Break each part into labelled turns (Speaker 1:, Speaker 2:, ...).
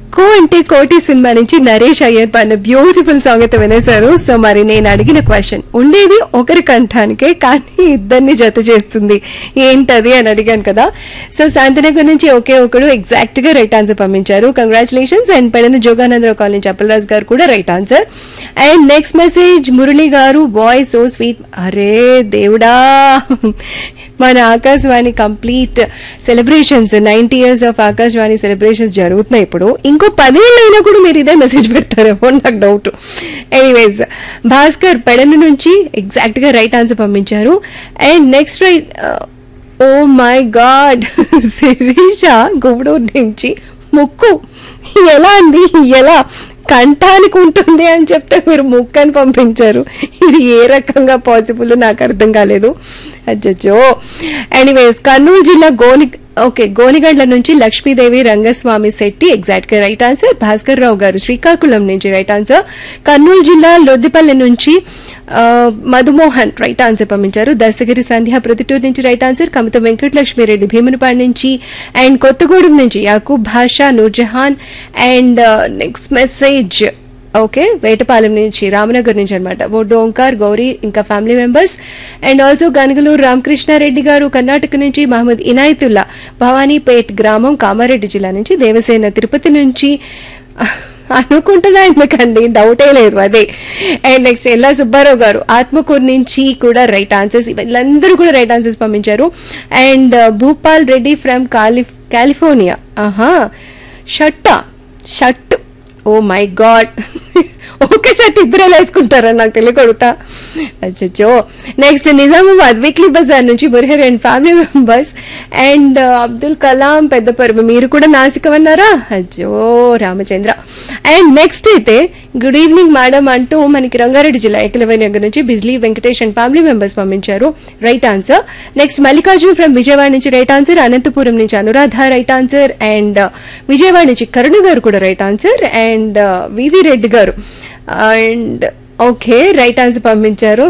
Speaker 1: కో అంటే కోటి సినిమా నుంచి నరేష్ అయ్యర్ పన్న బ్యూటిఫుల్ సాంగ్ అయితే వినేశారు సో మరి నేను అడిగిన క్వశ్చన్ ఉండేది ఒకరి కంఠానికే కానీ ఇద్దరిని జత చేస్తుంది ఏంటది అని అడిగాను కదా సో శాంతినగర్ నుంచి ఒకే ఒకడు ఎగ్జాక్ట్ గా రైట్ ఆన్సర్ పంపించారు congratulations and Pedana Joganandarao colony Chappalaraju garu కూడా right answer and next message Murali garu boy so sweet అరే దేవుడా మన Akashvani complete celebrations ninety years of Akashvani celebrations జరుగుతున్నాయి ఇప్పుడు ఇంకో పదేళ్ళు అయినా కూడా మీరు ఇదే మెసేజ్ పెడతారేమో నాకు డౌట్ ఎనీవేస్ భాస్కర్ పెడన నుంచి ఎగ్జాక్ట్ గా రైట్ ఆన్సర్ పంపించారు and next right oh my god Sireesha Gubaduru నుంచి ముక్కు ఎలా అండి ఎలా కంఠానికి ఉంటుంది అని చెప్తే మీరు ముక్కు అని పంపించారు ఇది ఏ రకంగా పాసిబుల్ నాకు అర్థం కాలేదు అచ్చచ్చో ఎనీవేస్ కర్నూలు జిల్లా గోని ఓకే గోనిగండ్ల నుంచి లక్ష్మీదేవి రంగస్వామి శెట్టి ఎగ్జాక్ట్ గా రైట్ ఆన్సర్ భాస్కర్ రావు గారు శ్రీకాకుళం నుంచి రైట్ ఆన్సర్ కర్నూలు జిల్లా లొద్దిపల్లి నుంచి ఆ, మధుమోహన్ రైట్ ఆన్సర్ పంపించారు దస్తగిరి సంధ్య ప్రతిటూరు నుంచి రైట్ ఆన్సర్ కమత వెంకటలక్ష్మిరెడ్డి భీమునిపాడు నుంచి అండ్ కొత్తగూడెం నుంచి Yakub Basha Noorjahan and next message okay Vetapalem నుంచి రామనగర్ నుంచి అనమాట బొడ్డు ఓంకార్ గౌరీ ఇంకా family members and also Ganugaluru Ramakrishnareddy garu Karnataka నుంచి మహమ్మద్ ఇనాయతుల్లా భవానీపేట్ గ్రామం కామారెడ్డి జిల్లా నుంచి దేవసేన తిరుపతి నుంచి అనుకుంటున్నా ఎందుకండి డౌటే లేదు అదే అండ్ నెక్స్ట్ ఎల్లా సుబ్బారావు గారు ఆత్మకూరు నుంచి కూడా రైట్ ఆన్సర్స్ వీళ్ళందరూ కూడా రైట్ ఆన్సర్స్ పంపించారు and Bhupal Reddy from Cali California ఆహా షట్టా షర్ట్ ఓ మై గాడ్ ఒక షర్ట్ ఇద్దరు వేసుకుంటారా నాకు తెలియకొడుతా అచ్చో నెక్స్ట్ నిజామాబాద్ వీక్లీ బజార్ నుంచి Murahar and family members and Abdul Kalam పెద్ద పరువు మీరు కూడా నాసికమన్నారా అచ్చో రామచంద్ర అండ్ నెక్స్ట్ అయితే గుడ్ ఈవినింగ్ మేడం అంటూ మనకి రంగారెడ్డి జిల్లా ఏకలవై నగర్ నుంచి Bijli Venkatesh and family members పంపించారు right answer next Mallikarjun from Vijayawada నుంచి రైట్ ఆన్సర్ అనంతపురం నుంచి Anuradha right answer and Vijayawada నుంచి కరుణ గారు కూడా right answer and V V Reddy garu and okay right answer పంపించారు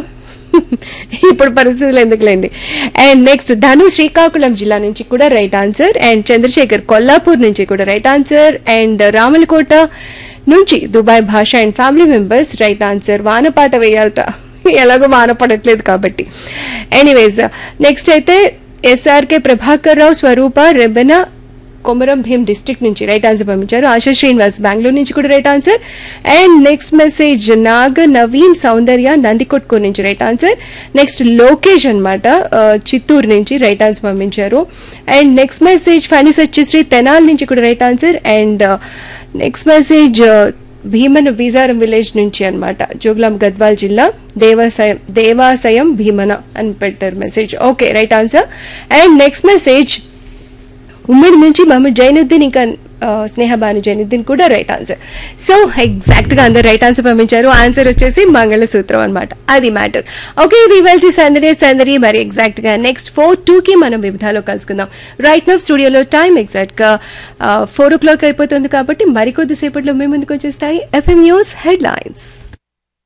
Speaker 1: ఇప్పుడు పరిస్థితులు ఎందుకులేండి అండ్ నెక్స్ట్ ధను శ్రీకాకుళం జిల్లా నుంచి కూడా right answer and Chandrasekhar Kollapur నుంచి కూడా రైట్ ఆన్సర్ అండ్ రామలకోట నుంచి Dubai Basha and family members right answer వానపాట వేయాలట ఎలాగో వాన పడట్లేదు కాబట్టి ఎనీవేస్ నెక్స్ట్ అయితే ఎస్ఆర్కే ప్రభాకర్ రావు స్వరూప రెబెన కొమరం భీం డిస్ట్రిక్ట్ నుంచి రైట్ ఆన్సర్ పంపించారు ఆశా శ్రీనివాస్ బెంగళూరు నుంచి కూడా right answer and next message Naga Naveen Soundarya Nandikotkur నుంచి రైట్ ఆన్సర్ నెక్స్ట్ లోకేష్ అనమాట చిత్తూరు నుంచి రైట్ ఆన్సర్ పంపించారు and next message Phani Satyasri Tenali నుంచి కూడా right answer and next message Bhimana Bijaram village నుంచి అన్నమాట జోగులాం గద్వాల్ జిల్లా దేవాసయం దేవాసయం భీమన అని పెట్టారు message okay right answer and next message ఉమ్మడి నుంచి మహమ్మద్ జైనుద్దీన్ ఇంకా ఆ, స్నేహబాను జైనుద్దీన్ కూడా రైట్ ఆన్సర్ సో ఎగ్జాక్ట్ గా అందరు రైట్ ఆన్సర్ పంపించారు ఆన్సర్ వచ్చేసి మంగళసూత్రం అన్నమాట అది మ్యాటర్ ఓకే ఇది ఇవాళ సందడి సందడి మరి ఎగ్జాక్ట్ గా నెక్స్ట్ ఫోర్ టూ కి మనం వివిధాలో కలుసుకుందాం రైట్ నవ్ స్టూడియోలో టైం ఎగ్జాక్ట్ గా ఫోర్ ఓ క్లాక్ అయిపోతుంది కాబట్టి మరికొద్దిసేపట్లో మీ ముందుకు వచ్చేస్తాయి ఎఫ్ఎం న్యూస్ హెడ్ లైన్స్